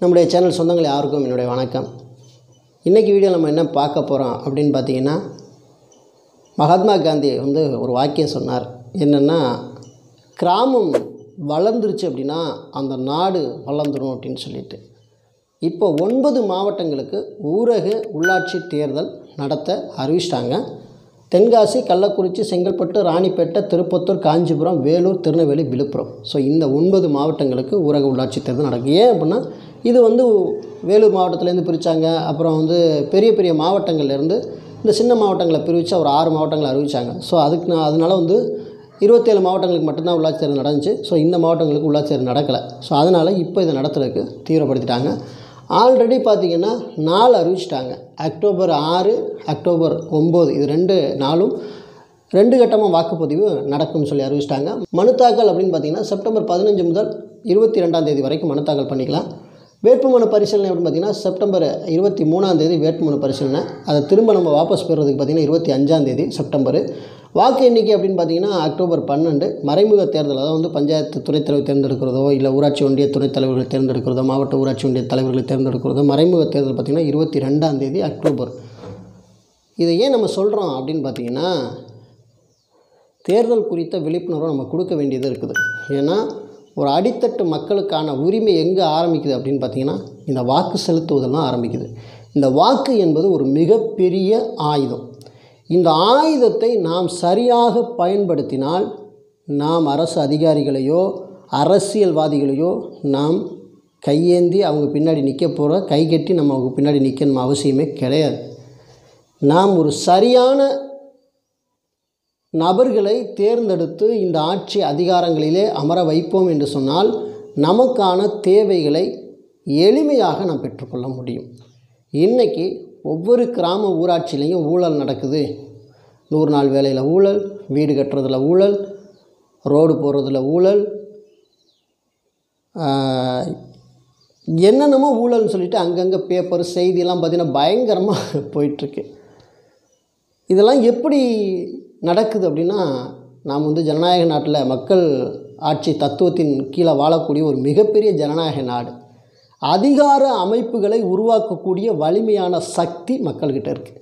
நம்முடைய சேனல் சொந்தங்கள் யாருக்கும் என்னுடைய வணக்கம் இன்றைக்கி வீடியோ நம்ம என்ன பார்க்க போகிறோம் அப்படின்னு பார்த்தீங்கன்னா மகாத்மா காந்தி வந்து ஒரு வாக்கியம் சொன்னார் என்னென்னா கிராமம் வளர்ந்துருச்சு அப்படின்னா அந்த நாடு வளர்ந்துரும் அப்படின்னு சொல்லிட்டு இப்போ ஒன்பது மாவட்டங்களுக்கு ஊரக உள்ளாட்சி தேர்தல் நடத்த அறிவிச்சிட்டாங்க தென்காசி கள்ளக்குறிச்சி செங்கல்பட்டு ராணிப்பேட்டை திருப்பத்தூர் காஞ்சிபுரம் வேலூர் திருநெல்வேலி விழுப்புரம் ஸோ இந்த ஒன்பது மாவட்டங்களுக்கு ஊரக உள்ளாட்சி தேர்தல் நடக்கும் ஏன் அப்படின்னா இது வந்து வேலூர் மாவட்டத்துலேருந்து பிரித்தாங்க அப்புறம் வந்து பெரிய பெரிய மாவட்டங்கள்லேருந்து இந்த சின்ன மாவட்டங்களை பிரித்து ஒரு ஆறு மாவட்டங்களை அறிவித்தாங்க ஸோ அதுக்கு நான் அதனால் வந்து இருபத்தேழு மாவட்டங்களுக்கு மட்டும்தான் உள்ளாட்சி தேர்தல் நடந்துச்சு ஸோ இந்த மாவட்டங்களுக்கு உள்ளாட்சி தேர்தல் நடக்கலை ஸோ அதனால் இப்போ இதை நடத்துறதுக்கு தீவிரப்படுத்திட்டாங்க ஆல்ரெடி பார்த்திங்கன்னா நாள் அறிவிச்சிட்டாங்க அக்டோபர் ஆறு அக்டோபர் ஒம்பது இது ரெண்டு நாளும் ரெண்டு கட்டமாக வாக்குப்பதிவு நடக்கும்னு சொல்லி அறிவிச்சிட்டாங்க மனு தாக்கல் அப்படின்னு பார்த்தீங்கன்னா செப்டம்பர் பதினஞ்சு முதல் இருபத்தி ரெண்டாம் தேதி வரைக்கும் மனு தாக்கல் பண்ணிக்கலாம் வேட்புமனு பரிசீலனை அப்படின்னு பார்த்தீங்கன்னா செப்டம்பர் இருபத்தி மூணாம் தேதி வேட்புமனு பரிசீலனை அதை திரும்ப நம்ம வாபஸ் பெறுறதுக்கு பார்த்தீங்கன்னா இருபத்தி அஞ்சாம் தேதி செப்டம்பர் வாக்கு எண்ணிக்கை அப்படின்னு பார்த்தீங்கன்னா அக்டோபர் பன்னெண்டு மறைமுக தேர்தல் அதாவது வந்து பஞ்சாயத்து துணைத் தலைவர் தேர்ந்தெடுக்கிறதோ இல்லை ஊராட்சி ஒன்றிய துணைத் தலைவர்கள் தேர்ந்தெடுக்கிறதோ மாவட்ட ஊராட்சி ஒன்றிய தலைவர்களை தேர்ந்தெடுக்கிறதோ மறைமுக தேர்தல் பார்த்திங்கன்னா இருபத்தி ரெண்டாம் தேதி அக்டோபர் இதை ஏன் நம்ம சொல்கிறோம் அப்படின்னு பார்த்தீங்கன்னா தேர்தல் குறித்த விழிப்புணர்வை நம்ம கொடுக்க வேண்டியது இருக்குது ஏன்னா ஒரு அடித்தட்டு மக்களுக்கான உரிமை எங்கே ஆரம்பிக்குது அப்படின்னு பார்த்தீங்கன்னா இந்த வாக்கு செலுத்துவதில் தான் ஆரம்பிக்குது இந்த வாக்கு என்பது ஒரு மிகப்பெரிய ஆயுதம் இந்த ஆயுதத்தை நாம் சரியாக பயன்படுத்தினால் நாம் அரசு அதிகாரிகளையோ அரசியல்வாதிகளையோ நாம் கையேந்தி அவங்க பின்னாடி நிற்க போகிற கை கட்டி நம்ம அவங்க பின்னாடி நிற்கணும் அவசியமே கிடையாது நாம் ஒரு சரியான நபர்களை தேர்ந்தெடுத்து இந்த ஆட்சி அதிகாரங்களிலே அமர வைப்போம் என்று சொன்னால் நமக்கான தேவைகளை எளிமையாக நாம் பெற்றுக்கொள்ள முடியும் இன்றைக்கி ஒவ்வொரு கிராம ஊராட்சியிலையும் ஊழல் நடக்குது நூறு நாள் வேலையில் ஊழல் வீடு கட்டுறதுல ஊழல் ரோடு போடுறதுல ஊழல் என்னென்னமோ ஊழல்னு சொல்லிட்டு அங்கங்கே பேப்பர் செய்தியெல்லாம் பார்த்திங்கன்னா பயங்கரமாக போயிட்டுருக்கு இதெல்லாம் எப்படி நடக்குது அப்படின்னா நாம் வந்து ஜனநாயக நாட்டில் மக்கள் ஆட்சி தத்துவத்தின் கீழே வாழக்கூடிய ஒரு மிகப்பெரிய ஜனநாயக நாடு அதிகார அமைப்புகளை உருவாக்கக்கூடிய வலிமையான சக்தி மக்கள்கிட்ட இருக்குது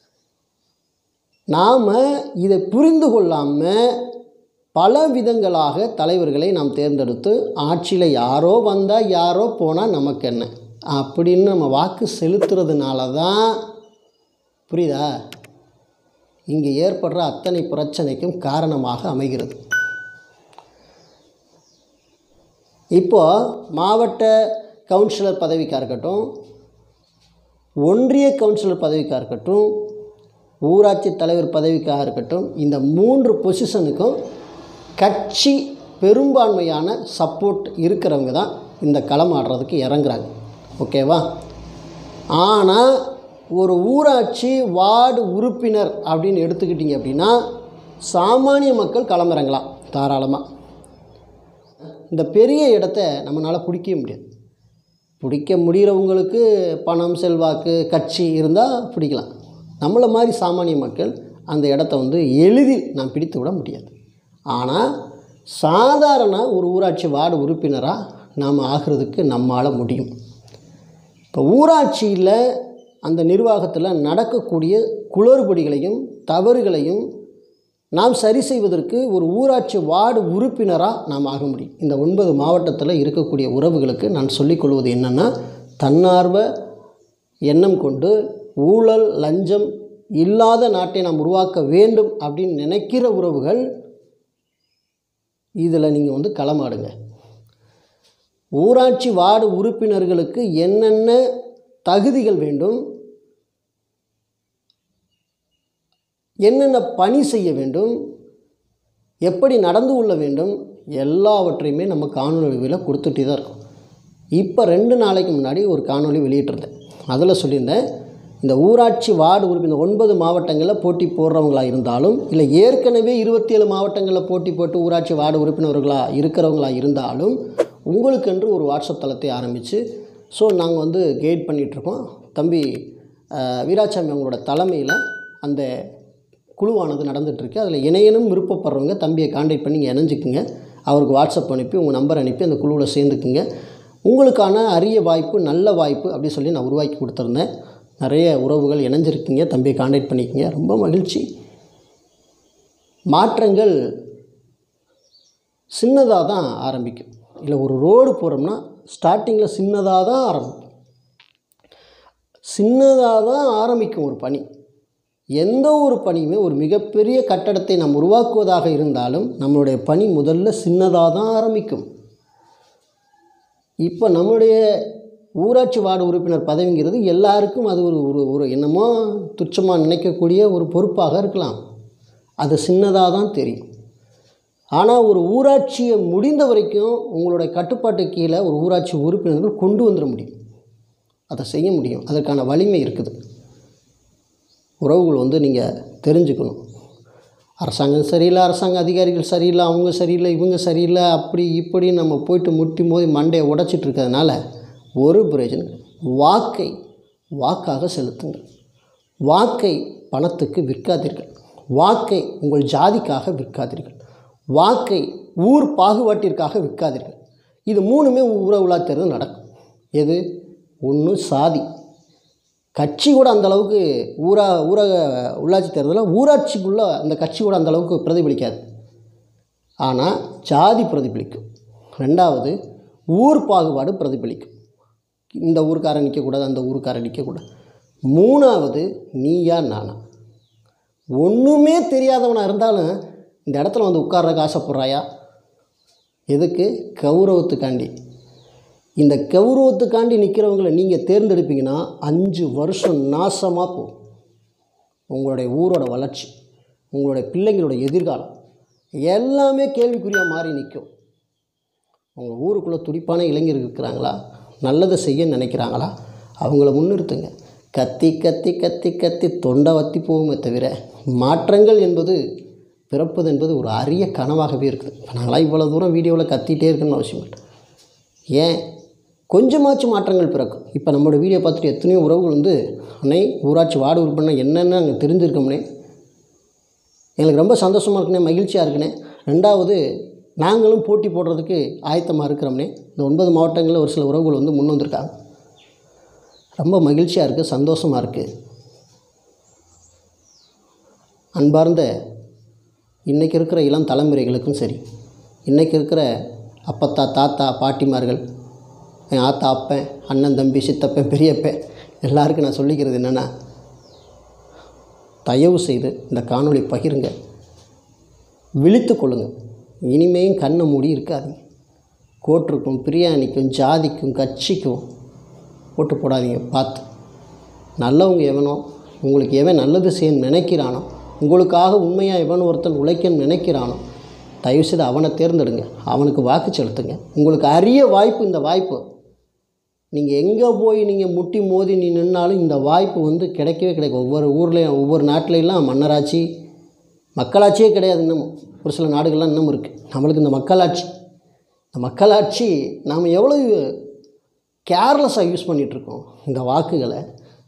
நாம் இதை புரிந்து கொள்ளாமல் பல விதங்களாக தலைவர்களை நாம் தேர்ந்தெடுத்து ஆட்சியில் யாரோ வந்தால் யாரோ போனால் நமக்கு என்ன அப்படின்னு நம்ம வாக்கு செலுத்துறதுனால தான் புரியுதா இங்கே ஏற்படுற அத்தனை பிரச்சனைக்கும் காரணமாக அமைகிறது இப்போது மாவட்ட கவுன்சிலர் பதவிக்காக இருக்கட்டும் ஒன்றிய கவுன்சிலர் பதவிக்காக இருக்கட்டும் ஊராட்சி தலைவர் பதவிக்காக இருக்கட்டும் இந்த மூன்று பொசிஷனுக்கும் கட்சி பெரும்பான்மையான சப்போர்ட் இருக்கிறவங்க தான் இந்த களம் ஆடுறதுக்கு இறங்குறாங்க ஓகேவா ஆனால் ஒரு ஊராட்சி வார்டு உறுப்பினர் அப்படின்னு எடுத்துக்கிட்டிங்க அப்படின்னா சாமானிய மக்கள் களமிறங்கலாம் தாராளமாக இந்த பெரிய இடத்த நம்மளால் பிடிக்கவே முடியாது பிடிக்க முடிகிறவங்களுக்கு பணம் செல்வாக்கு கட்சி இருந்தால் பிடிக்கலாம் நம்மளை மாதிரி சாமானிய மக்கள் அந்த இடத்த வந்து எளிதில் நாம் பிடித்து விட முடியாது ஆனால் சாதாரண ஒரு ஊராட்சி வார்டு உறுப்பினராக நாம் ஆகிறதுக்கு நம்மால் முடியும் இப்போ ஊராட்சியில் அந்த நிர்வாகத்தில் நடக்கக்கூடிய குளறுபடிகளையும் தவறுகளையும் நாம் சரி செய்வதற்கு ஒரு ஊராட்சி வார்டு உறுப்பினராக நாம் ஆக முடியும் இந்த ஒன்பது மாவட்டத்தில் இருக்கக்கூடிய உறவுகளுக்கு நான் சொல்லிக்கொள்வது என்னென்னா தன்னார்வ எண்ணம் கொண்டு ஊழல் லஞ்சம் இல்லாத நாட்டை நாம் உருவாக்க வேண்டும் அப்படின்னு நினைக்கிற உறவுகள் இதில் நீங்கள் வந்து களமாடுங்க ஊராட்சி வார்டு உறுப்பினர்களுக்கு என்னென்ன தகுதிகள் வேண்டும் என்னென்ன பணி செய்ய வேண்டும் எப்படி நடந்து கொள்ள வேண்டும் எல்லாவற்றையுமே நம்ம காணொலியில் கொடுத்துட்டே தான் இருக்கோம் இப்போ ரெண்டு நாளைக்கு முன்னாடி ஒரு காணொலி வெளியிட்டிருந்தேன் அதில் சொல்லியிருந்தேன் இந்த ஊராட்சி வார்டு உறுப்பினர் ஒன்பது மாவட்டங்களில் போட்டி போடுறவங்களாக இருந்தாலும் இல்லை ஏற்கனவே இருபத்தி ஏழு மாவட்டங்களில் போட்டி போட்டு ஊராட்சி வார்டு உறுப்பினர்களாக இருக்கிறவங்களா இருந்தாலும் உங்களுக்கென்று ஒரு வாட்ஸ்அப் தளத்தை ஆரம்பித்து ஸோ நாங்கள் வந்து கைட் பண்ணிகிட்ருக்கோம் தம்பி வீராசாமி அவங்களோட தலைமையில் அந்த குழுவானது நடந்துகிட்ருக்கு அதில் இணையனும் விருப்பப்படுறவங்க தம்பியை காண்டாக்ட் பண்ணி நீங்கள் இணைஞ்சிக்குங்க அவருக்கு வாட்ஸ்அப் அனுப்பி உங்கள் நம்பர் அனுப்பி அந்த குழுவில் சேர்ந்துக்குங்க உங்களுக்கான அரிய வாய்ப்பு நல்ல வாய்ப்பு அப்படி சொல்லி நான் உருவாக்கி கொடுத்துருந்தேன் நிறைய உறவுகள் இணைஞ்சிருக்கீங்க தம்பியை காண்டாக்ட் பண்ணிக்கங்க ரொம்ப மகிழ்ச்சி மாற்றங்கள் சின்னதாக தான் ஆரம்பிக்கும் இல்லை ஒரு ரோடு போகிறோம்னா ஸ்டார்டிங்கில் சின்னதாக தான் ஆரம்பிக்கும் சின்னதாக தான் ஆரம்பிக்கும் ஒரு பணி எந்த ஒரு பணியுமே ஒரு மிகப்பெரிய கட்டடத்தை நாம் உருவாக்குவதாக இருந்தாலும் நம்மளுடைய பணி முதல்ல சின்னதாக தான் ஆரம்பிக்கும் இப்போ நம்முடைய ஊராட்சி வார்டு உறுப்பினர் பதவிங்கிறது எல்லாருக்கும் அது ஒரு ஒரு ஒரு என்னமோ துச்சமாக நினைக்கக்கூடிய ஒரு பொறுப்பாக இருக்கலாம் அது சின்னதாக தான் தெரியும் ஆனால் ஒரு ஊராட்சியை முடிந்த வரைக்கும் உங்களுடைய கட்டுப்பாட்டு கீழே ஒரு ஊராட்சி உறுப்பினர்கள் கொண்டு வந்துட முடியும் அதை செய்ய முடியும் அதற்கான வலிமை இருக்குது உறவுகள் வந்து நீங்கள் தெரிஞ்சுக்கணும் அரசாங்கம் சரியில்லை அரசாங்க அதிகாரிகள் சரியில்லை அவங்க சரியில்லை இவங்க சரியில்லை அப்படி இப்படி நம்ம போயிட்டு முட்டி மோதி மண்டையை உடைச்சிட்டு இருக்கிறதுனால ஒரு பிரயோஜனம் கிடையாது. வாக்கை வாக்காக செலுத்துங்கள் வாக்கை பணத்துக்கு விற்காதீர்கள் வாக்கை உங்கள் ஜாதிக்காக விற்காதீர்கள் வாக்கை ஊர் பாகுபாட்டிற்காக விற்காதீர்கள் இது மூணுமே ஊர உலா தேர்தல் நடக்கும் எது ஒன்று சாதி கட்சி கூட அந்த அளவுக்கு ஊரா ஊரக உள்ளாட்சி தேர்தலில் ஊராட்சிக்குள்ளே அந்த கட்சி கூட அந்த அளவுக்கு பிரதிபலிக்காது ஆனால் ஜாதி பிரதிபலிக்கும் ரெண்டாவது ஊர் பாகுபாடு பிரதிபலிக்கும் இந்த ஊருக்காரன் நிற்கக்கூடாது அந்த ஊருக்காரன் நிற்கக்கூடாது மூணாவது நீயா நானா ஒன்றுமே தெரியாதவனாக இருந்தாலும் இந்த இடத்துல வந்து உட்கார்றதுக்கு ஆசைப்படுறாயா எதுக்கு கௌரவத்துக்காண்டி இந்த கௌரவத்துக்காண்டி நிற்கிறவங்கள நீங்கள் தேர்ந்தெடுப்பீங்கன்னா அஞ்சு வருஷம் நாசமாக போகும் உங்களுடைய ஊரோட வளர்ச்சி உங்களுடைய பிள்ளைங்களோட எதிர்காலம் எல்லாமே கேள்விக்குறியாக மாறி நிற்கும் உங்கள் ஊருக்குள்ளே துடிப்பான இளைஞர்கள் இருக்கிறாங்களா நல்லதை செய்ய நினைக்கிறாங்களா அவங்கள முன்னிறுத்துங்க கத்தி கத்தி கத்தி கத்தி தொண்டை வத்தி போகுமே தவிர மாற்றங்கள் என்பது பிறப்பது என்பது ஒரு அரிய கனவாகவே இருக்குது இப்போ நாங்களாம் இவ்வளோ தூரம் வீடியோவில் கத்திட்டே இருக்கணும்னு அவசியம் இல்லை ஏன் கொஞ்சமாச்சும் மாற்றங்கள் பிறக்கும் இப்போ நம்மளோட வீடியோ பார்த்துட்டு எத்தனையோ உறவுகள் வந்து அன்னை ஊராட்சி வார்டு உறுப்பினர் என்னென்னு அங்கே தெரிஞ்சிருக்கோம்னே எங்களுக்கு ரொம்ப சந்தோஷமாக இருக்குனே மகிழ்ச்சியாக இருக்குனே ரெண்டாவது நாங்களும் போட்டி போடுறதுக்கு ஆயத்தமாக இருக்கிறோம்னே இந்த ஒன்பது மாவட்டங்களில் ஒரு சில உறவுகள் வந்து முன் வந்திருக்காங்க ரொம்ப மகிழ்ச்சியாக இருக்குது சந்தோஷமாக இருக்குது அன்பார்ந்த இன்றைக்கி இருக்கிற இளம் தலைமுறைகளுக்கும் சரி இன்றைக்கி இருக்கிற அப்பத்தா தாத்தா பாட்டிமார்கள் என் ஆத்தா அப்பன் அண்ணன் தம்பி சித்தப்பன் பெரியப்பன் எல்லாருக்கும் நான் சொல்லிக்கிறது என்னென்னா தயவு செய்து இந்த காணொளி பகிருங்க விழித்து கொள்ளுங்கள் இனிமேயும் கண்ணை மூடி இருக்காதீங்க கோட்டுக்கும் பிரியாணிக்கும் ஜாதிக்கும் கட்சிக்கும் ஓட்டு போடாதீங்க பார்த்து நல்லவங்க எவனோ உங்களுக்கு எவன் நல்லது செய்ய நினைக்கிறானோ உங்களுக்காக உண்மையாக எவன் ஒருத்தன் உழைக்கன்னு நினைக்கிறானோ தயவுசெய்து அவனை தேர்ந்தெடுங்க அவனுக்கு வாக்கு செலுத்துங்க உங்களுக்கு அரிய வாய்ப்பு இந்த வாய்ப்பு நீங்கள் எங்கே போய் நீங்கள் முட்டி மோதி நீ நின்னாலும் இந்த வாய்ப்பு வந்து கிடைக்கவே கிடைக்கும் ஒவ்வொரு ஊர்லேயும் ஒவ்வொரு நாட்டிலையெல்லாம் மன்னராட்சி மக்களாட்சியே கிடையாது இன்னமும் ஒரு சில நாடுகள்லாம் இன்னமும் இருக்குது நம்மளுக்கு இந்த மக்களாட்சி இந்த மக்களாட்சி நாம் எவ்வளோ கேர்லெஸ்ஸாக யூஸ் பண்ணிகிட்ருக்கோம் இந்த வாக்குகளை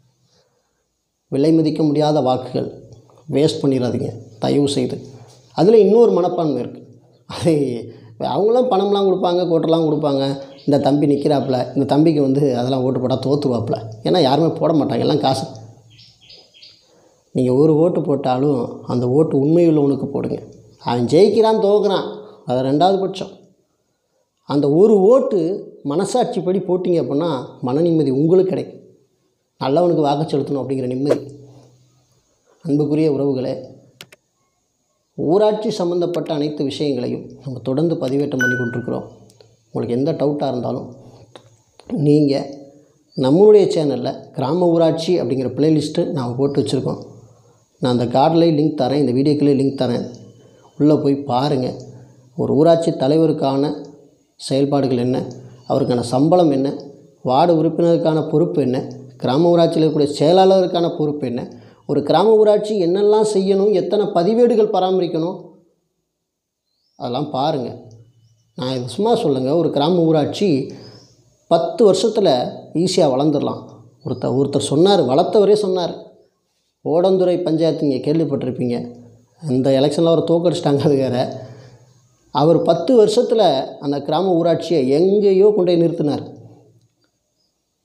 விலை மதிக்க முடியாத வாக்குகள் வேஸ்ட் பண்ணிடாதீங்க தயவு செய்து அதில் இன்னொரு மனப்பான்மை இருக்குது அது அவங்களாம் பணம்லாம் கொடுப்பாங்க கோட்டெல்லாம் கொடுப்பாங்க இந்த தம்பி நிற்கிறாப்புல இந்த தம்பிக்கு வந்து அதெல்லாம் ஓட்டு போட்டால் தோற்றுருவாப்புல ஏன்னா யாருமே போட மாட்டாங்க எல்லாம் காசு நீங்கள் ஒரு ஓட்டு போட்டாலும் அந்த ஓட்டு உண்மையுள்ளவனுக்கு போடுங்க அவன் ஜெயிக்கிறான் தோக்குறான் அது ரெண்டாவது பட்சம் அந்த ஒரு ஓட்டு மனசாட்சிப்படி போட்டிங்க அப்படின்னா மன நிம்மதி உங்களுக்கு கிடைக்கும் நல்லவனுக்கு வாக்கு செலுத்தணும் அப்படிங்கிற நிம்மதி அன்புக்குரிய உறவுகளே ஊராட்சி சம்மந்தப்பட்ட அனைத்து விஷயங்களையும் நம்ம தொடர்ந்து பதிவேற்றம் பண்ணி கொண்டிருக்கிறோம் உங்களுக்கு எந்த டவுட்டாக இருந்தாலும் நீங்கள் நம்மளுடைய சேனலில் கிராம ஊராட்சி அப்படிங்கிற பிளேலிஸ்ட்டு நான் போட்டு வச்சுருக்கோம் நான் அந்த கார்டில் லிங்க் தரேன் இந்த வீடியோக்குள்ளே லிங்க் தரேன் உள்ளே போய் பாருங்கள் ஒரு ஊராட்சி தலைவருக்கான செயல்பாடுகள் என்ன அவருக்கான சம்பளம் என்ன வார்டு உறுப்பினருக்கான பொறுப்பு என்ன கிராம ஊராட்சியில் இருக்கக்கூடிய செயலாளருக்கான பொறுப்பு என்ன ஒரு கிராம ஊராட்சி என்னெல்லாம் செய்யணும் எத்தனை பதிவேடுகள் பராமரிக்கணும் அதெல்லாம் பாருங்கள் நான் இது சும்மா சொல்லுங்க ஒரு கிராம ஊராட்சி பத்து வருஷத்தில் ஈஸியாக வளர்ந்துடலாம் ஒருத்தர் ஒருத்தர் சொன்னார் வளர்த்தவரே சொன்னார் ஓடந்துறை பஞ்சாயத்து நீங்கள் கேள்விப்பட்டிருப்பீங்க அந்த எலெக்ஷனில் அவர் தோக்கடிச்சிட்டாங்க அது வேறு அவர் பத்து வருஷத்தில் அந்த கிராம ஊராட்சியை எங்கேயோ கொண்டு போய் நிறுத்தினார்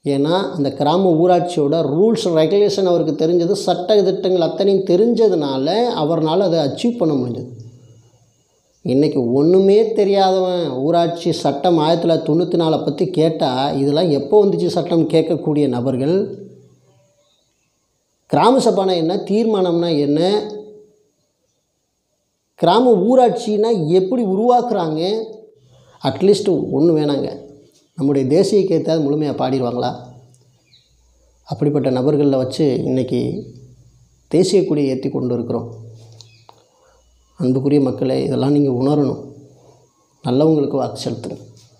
ஏன்னா அந்த கிராம ஊராட்சியோட ரூல்ஸ் ரெகுலேஷன் அவருக்கு தெரிஞ்சது சட்ட திட்டங்கள் அத்தனையும் தெரிஞ்சதுனால அவர்னால் அதை அச்சீவ் பண்ண முடிஞ்சது இன்றைக்கி ஒன்றுமே தெரியாதவன் ஊராட்சி சட்டம் ஆயிரத்தி தொள்ளாயிரத்தி தொண்ணூற்றி நாலை பற்றி கேட்டால் இதெல்லாம் எப்போ வந்துச்சு சட்டம் கேட்கக்கூடிய நபர்கள் கிராம சபானா என்ன தீர்மானம்னா என்ன கிராம ஊராட்சினா எப்படி உருவாக்குறாங்க அட்லீஸ்ட் ஒன்று வேணாங்க நம்முடைய தேசிய கீதத்தை முழுமையாக பாடிடுவாங்களா அப்படிப்பட்ட நபர்களில் வச்சு இன்றைக்கி தேசிய கொடியை ஏற்றி கொண்டு இருக்கிறோம் அன்புக்குரிய மக்களே இதெல்லாம் நீங்கள் உணரணும் நல்லவங்களுக்கு வாக்கு செலுத்துங்க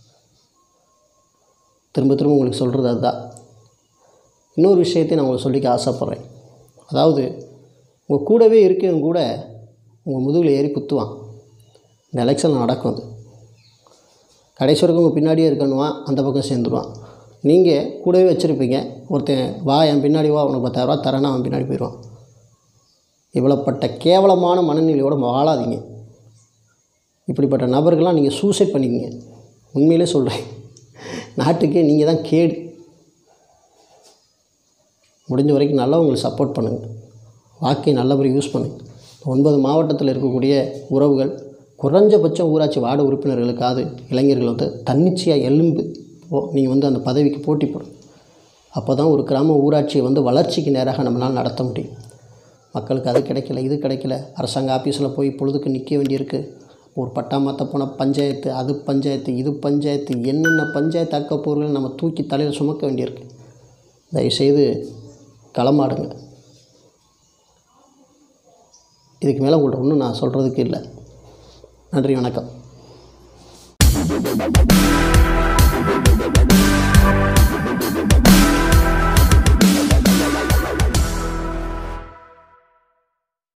திரும்ப திரும்ப உங்களுக்கு சொல்கிறது அதுதான் இன்னொரு விஷயத்தை நான் உங்களுக்கு சொல்லிக்க ஆசைப்பட்றேன் அதாவது உங்கள் கூடவே இருக்கவங்க கூட உங்கள் முதுகில் ஏறி குத்துவான் இந்த எலெக்ஷன் நடக்கும் அது கடைசி வரைக்கும் உங்கள் பின்னாடியே இருக்கணுவான் அந்த பக்கம் சேர்ந்துருவான் நீங்கள் கூடவே வச்சுருப்பீங்க ஒருத்தன் வா என் பின்னாடி வா உனக்கு பத்தாயிரரூவா தரேன்னா அவன் பின்னாடி போயிடுவான் இவ்வளோப்பட்ட கேவலமான மனநிலையோடு வாழாதீங்க இப்படிப்பட்ட நபர்கள்லாம் நீங்கள் சூசைட் பண்ணிக்கங்க உண்மையிலே சொல்கிறேன் நாட்டுக்கே நீங்கள் தான் கேடு முடிஞ்ச வரைக்கும் நல்லவங்களுக்கு சப்போர்ட் பண்ணுங்கள் வாக்கை நல்லபடி யூஸ் பண்ணுங்கள் ஒன்பது மாவட்டத்தில் இருக்கக்கூடிய உறவுகள் குறைஞ்சபட்சம் ஊராட்சி வார்டு உறுப்பினர்களுக்காவது இளைஞர்கள் வந்து தன்னிச்சையாக எலும்பு ஓ நீங்கள் வந்து அந்த பதவிக்கு போட்டி போடும் அப்போ தான் ஒரு கிராம ஊராட்சியை வந்து வளர்ச்சிக்கு நேராக நம்மளால் நடத்த முடியும் மக்களுக்கு அது கிடைக்கல இது கிடைக்கல அரசாங்க ஆஃபீஸில் போய் பொழுதுக்கு நிற்க வேண்டியிருக்கு ஒரு பட்டா மாற்ற போன பஞ்சாயத்து அது பஞ்சாயத்து இது பஞ்சாயத்து என்னென்ன பஞ்சாயத்து அக்கப்போர்கள் நம்ம தூக்கி தலையில் சுமக்க வேண்டியிருக்கு தயவுசெய்து களமாடுங்க இதுக்கு மேலே உங்கள்கிட்ட ஒன்றும் நான் சொல்கிறதுக்கு இல்லை நன்றி வணக்கம்